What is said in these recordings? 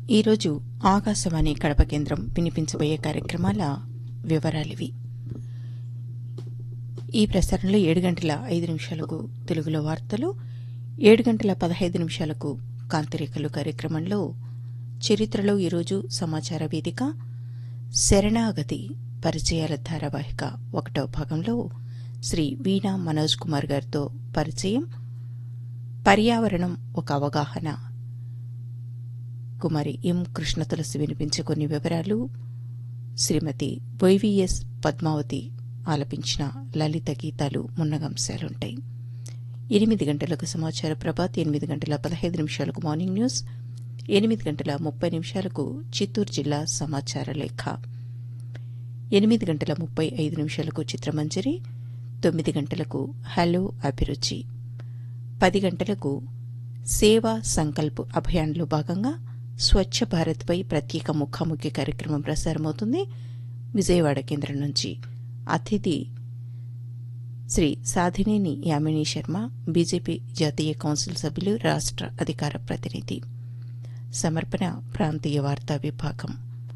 ఈరోజు ఆకాశవాణి కడప కేంద్రం వినిపించబోయే కార్యక్రమాల వివరాలివి ఈ ప్రసారంలో ఏడు గంటల ఐదు నిమిషాలకు తెలుగులో వార్తలు ఏడు గంటల పదహైదు నిమిషాలకు కాంతిరేఖలు కార్యక్రమంలో చరిత్రలో ఈరోజు సమాచార వేదిక శరణాగతి పరిచయాల ధారావాహిక ఒకటవ భాగంలో శ్రీ వీణా మనోజ్ కుమార్ గారితో పరిచయం పర్యావరణం ఒక అవగాహన కుమారి ఎం కృష్ణ తులసి వినిపించే కొన్ని వివరాలు శ్రీమతి వైవిఎస్ పద్మావతి ఆలపించిన లలిత గీతాలు మున్నగంశాలుంటాయి ఎనిమిది గంటలకు సమాచార ప్రభాత్ ఎనిమిది గంటల పదహైదు నిమిషాలకు మార్నింగ్ న్యూస్ ఎనిమిది గంటల ముప్పై నిమిషాలకు చిత్తూరు జిల్లా సమాచార లేఖ ఎనిమిది గంటల ముప్పై ఐదు నిమిషాలకు చిత్రమంజరి తొమ్మిది గంటలకు హలో అభిరుచి పది గంటలకు సేవా సంకల్ప్ అభియాన్లో భాగంగా స్వచ్ఛ భారత్పై ప్రత్యేక ముఖాముఖి కార్యక్రమం ప్రసారమవుతుంది విజయవాడ కేంద్రం నుంచి అతిథి శ్రీ సాధినేని యామిని శర్మ బీజేపీ జాతీయ కౌన్సిల్ సభ్యులు రాష్ట్ర అధికార ప్రతినిధి సమర్పణ ప్రాంతీయ వార్తా విభాగం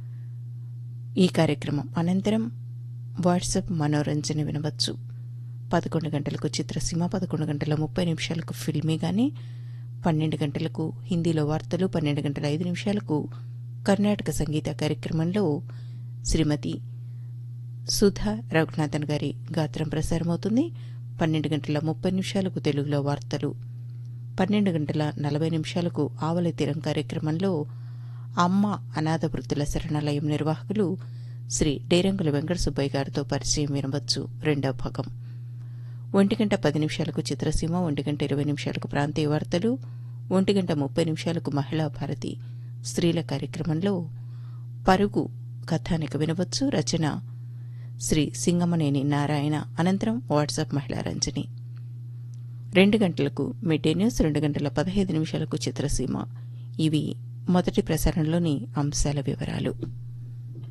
ఈ కార్యక్రమం అనంతరం వాట్సాప్ మనోరంజన వినవచ్చు పదకొండు గంటలకు చిత్రసీమ పదకొండు గంటల ముప్పై నిమిషాలకు ఫిల్మీ గానీ పన్నెండు గంటలకు హిందీలో వార్తలు పన్నెండు గంటల ఐదు నిమిషాలకు కర్ణాటక సంగీత కార్యక్రమంలో శ్రీమతి సుధా రఘునాథన్ గారి గాత్రం ప్రసారమవుతుంది పన్నెండు గంటల ముప్పై నిమిషాలకు తెలుగులో వార్తలు పన్నెండు గంటల నలభై నిమిషాలకు ఆవల తీరం కార్యక్రమంలో అమ్మ అనాథ వృద్ధుల శరణాలయం నిర్వాహకులు శ్రీ డేరంగుల వెంకట సుబ్బయ్య గారితో పరిచయం వినవచ్చు రెండవ భాగం ఒంటి గంట పది నిమిషాలకు చిత్రసీమ ఒంటి గంట ఇరవై నిమిషాలకు ప్రాంతీయ వార్తలు ఒంటి గంట ముప్పై నిమిషాలకు మహిళా భారతి స్త్రీల కార్యక్రమంలో పరుగు కథానిక వినవచ్చు రచన శ్రీ సింగమనేని నారాయణ అనంతరం వాట్సాప్ మహిళా రంజని రెండు గంటలకు మిడ్ డే న్యూస్ రెండు గంటల పదహైదు నిమిషాలకు చిత్రసీమ ఇవి మొదటి ప్రసారంలోని అంశాల వివరాలు